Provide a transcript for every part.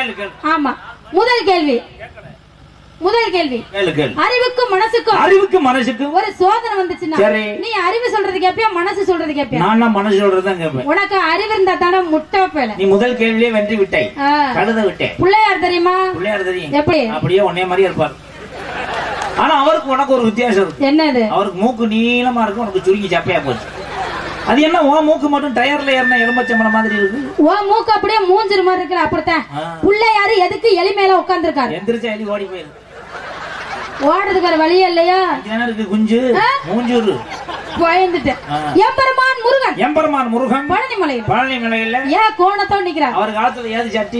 கேளு கேளு ஆமா முதல் கேள்வி முதல் கேள்வி கேளு கேளு அறிவுக்கும் மனசுக்கும் அறிவுக்கு மனசுக்கு ஒரு சோதனை வந்துச்சுன்னா சரி. நீ அறிவு சொல்றது கேப்பியா மனசு சொல்றது கேப்பியா நான் தான் மனசு சொல்றதுதான் கேட்பேன் உனக்கு அறிவு இருந்தா தானே முட்டை பேல நீ முதல் கேள்வியே வெற்றி விட்டாய் கழுத விட்டேன் பிள்ளையார் தெரியுமா பிள்ளையார் தெரியும் எப்படி அப்படியே உன்னைய மாதிரியே இருப்பார் ஆனா அவருக்கு உனக்கு ஒரு வித்தியாசம் இருக்கு என்னது அவருக்கு மூக்கு நீளமா இருக்கும் உனக்கு சுருங்கி சப்பையா போச்சு அது என்ன உன் மூக்கு மட்டும் டயர்ல ஏறின எலும்பச்சம்பளம் மாதிரி இருக்கு ஓ மூக்கு அப்படியே மூஞ்சிரு மாதிரி இருக்கிற அப்படித்தான் ஆ. பிள்ளையாரு எதுக்கு எலி மேல உட்கார்ந்துருக்காரு எந்திரிச்சா எலி ஓடி போயிருக்கு ஓடுறதுக்கு ஒரு வழியே இல்லையா இங்க தானே இருக்கு குஞ்சு ஆ? மூஞ்சூரு பயந்துட்டேன் ஆ. எம்பெருமான் முருகன் எம்பெருமான் முருகன் பழனிமலை பழனி மலையில ஏன் கோணத்தோட நிக்கிறார் அவர் காலத்துல ஏது சட்டி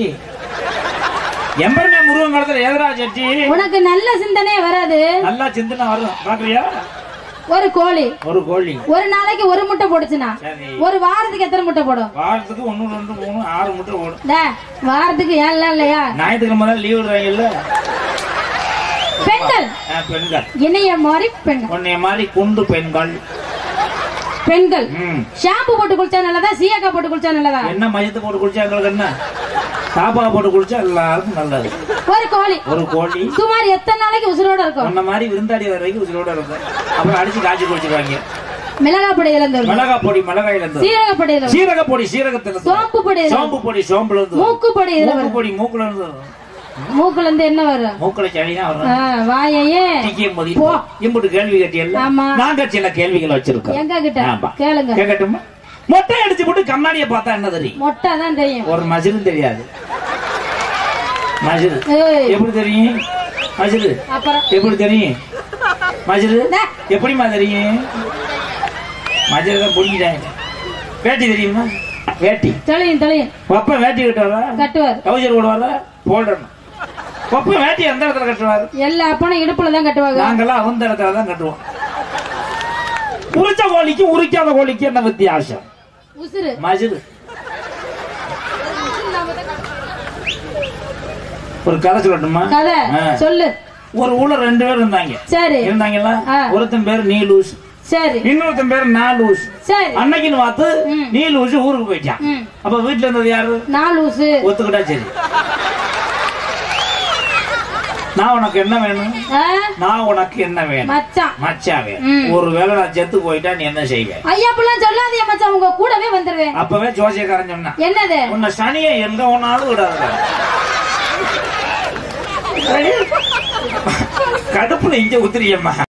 எம்பெருமான் முருகன் காலத்துல ஏதரா சட்டி உனக்கு நல்ல சிந்தனையே வராது நல்லா சிந்தனை வரும் பாக்குறியா ஒரு கோழி ஒரு கோழி ஒரு நாளைக்கு ஒரு முட்டை போடுச்சுன்னா சரி ஒரு வாரத்துக்கு எத்தனை முட்டை போடும் வாரத்துக்கு ஒண்ணு ரெண்டு மூணு ஆறு முட்டை ஓடும் டே, வாரத்துக்கு ஏன்லாம் இல்லையா ஞாயிற்றுக்கிழமை தான் லீவ் விடுறாங்கல்ல பெண்கள் ஆ, பெண்கள் இணைய மாதிரி பெண்கள் உன்னைய மாதிரி குண்டு பெண்கள் பெண்கள் ம். ஷாம்பு போட்டு குளிச்சா நல்லதா சீயக்கா போட்டு குளிச்சா நல்லதா என்ன மையத்தை போட்டு குளிச்சா எங்களுக்கு என்ன சாப்பா போட்டு குளிச்சா எல்லாருக்கும் நல்லது ஒரு கோழி ஒரு கோழி சுமார் எத்தனை நாளைக்கு உசுரோட இருக்கும் உன்ன மாதிரி விருந்தாடி வர வரைக்கும் உயிரோட இருக்கும் அப்புறம் அடிச்சு காய்ச்சி குளிச்சிருவாங்க மிளகா பொடியில இருந்து வரும் மிளகா பொடி மிளகாயில இருந்து சீரக பொடியில வரும் சீரக பொடி சீரகத்துல இருந்து சோம்பு பொடியில வரும் சோம்பு பொடி சோம்புல இருந்து மூக்கு பொடி இதுல மூக்கு வரும் பொடி மூக்குல இருந்து வரும். மூக்குல இருந்து என்ன வரும் மூக்குல சளி தான் வரும் ஆ, வாயையே டிக்கியும் போது போ. இம்புட்டு கேள்வி கேட்டியல்ல ஆமா. நாங்க சில கேள்விகள் வச்சிருக்கோம் எங்க கிட்ட ஆமா. கேளுங்க கேட்கட்டுமா மொட்டை அடிச்சு போட்டு கண்ணாடியை பார்த்தா என்ன தெரியும் மொட்டை தான் தெரியும் ஒரு மசிலும் தெரியாது மசில் ஏய், எப்படி தெரியும் மசில் அப்புறம் எப்படி தெரியும் மசில் டே, எப்படிம்மா தெரியும் மசில் தான் பிடிக்கிட்டாங்க வேட்டி தெரியுமா வேட்டி தெளியும் தெளியும் ஒப்ப வேட்டி கட்டுவாரா கட்டுவார் கவுச்சர் போடுவாரா போடணும் ஒப்ப வேட்டி எந்த இடத்துல கட்டுவாரு எல்லா அப்பனும் இடுப்புல தான் கட்டுவாங்க நாங்கெல்லாம் அந்த இடத்துல தான் கட்டுவோம் உரிச்ச கோழிக்கும் உரிக்காத கோழிக்கும் என்ன வித்தியாசம் உசுரு மசில் ஒரு கதை சொல்லட்டுமா கதை ஆ. சொல்லு ஒரு ஊர்ல ரெண்டு பேர் இருந்தாங்க சரி இருந்தாங்களா ஆ. ஒருத்தன் பேர் நீலூஸ் சரி இன்னொருத்தன் பேர் நாலூஸ் சரி அன்னைக்குன்னு பார்த்து ம். நீலூஸ் ஊருக்கு போயிட்டான் ம். அப்ப வீட்டுல இருந்தது யாரு நாலு ஊசு ஒத்துக்கிட்டா சரி நான் உனக்கு என்ன வேணும் ஆ, நான் உனக்கு என்ன வேணும் மச்சான் மச்சா வேணும் ம். ஒருவேளை நான் செத்து போயிட்டா நீ என்ன செய்வேன் ஐயா அப்படிலாம் சொல்லாதீங்க மச்சான் உங்க கூடவே வந்துருவேன் அப்பவே ஜோசியக்காரன் சொன்னான் என்னது உன்னை சனியை எங்க ஒன்னாலும் விடாத கடுப்புல இங்க உத்திரியம்மா